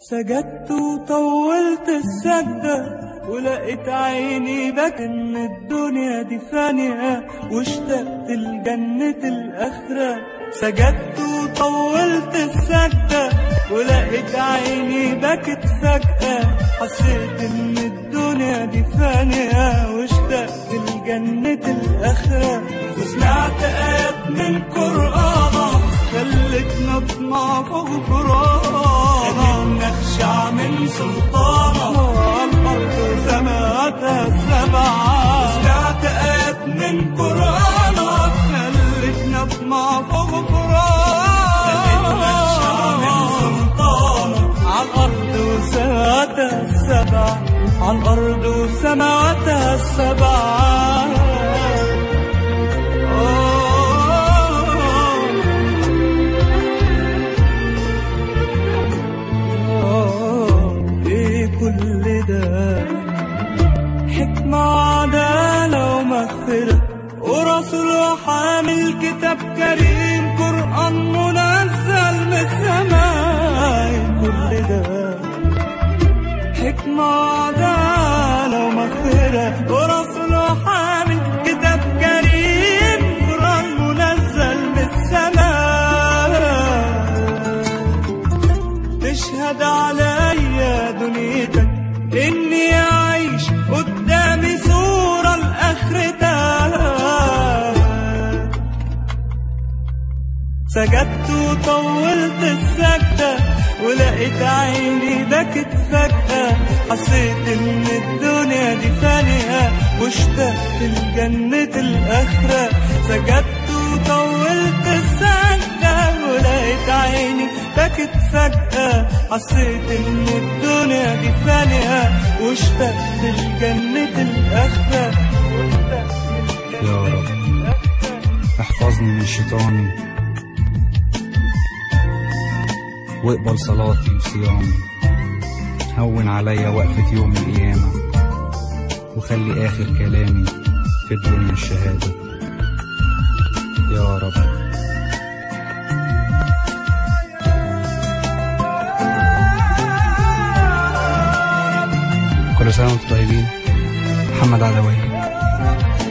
سجدت وطولت السجدة ولقيت عيني بك ان الدنيا دي فانية واشتقت لجنة الآخرة سجدت وطولت السجدة ولقيت عيني بكت فجأة حسيت ان الدنيا دي فانية واشتقت لجنة الآخرة وسمعت آيات من قرآن خلتنا اطمع في غفرانك نخشع من سلطانك الأرض سماواتها السبعة سمعت آيات من قرآنك خلتنا اطمع في غفرانك نخشع من سلطانك على الأرض وسماواتها السبعة على الأرض وسماواتها السبعة ايه كل ده حكمة عدالة ومغفرة ورسول وحامل كتاب كريم قرآن منزل من السماء إيه كل ده حكمة عدالة ومغفرة ورسول وحامل كتاب كريم قرآن منزل من السماء تشهد عليا دنيتك اني اعيش قدامي صورة لاخرتك سجدت وطولت السجدة ولقيت عيني بكت فجأة حسيت ان الدنيا دي فانية واشتقت لجنة الآخرة سجدت وطولت السجدة ولقيت عيني بكت فجأة حسيت ان الدنيا دي فانية واشتقت لجنة الآخرة واشتقت يا رب احفظني من شيطاني واقبل صلاتي وصيامي هون عليا وقفة يوم القيامة وخلي آخر كلامي في الدنيا الشهادة يا رب كل سنة وانتم طيبين محمد عدوية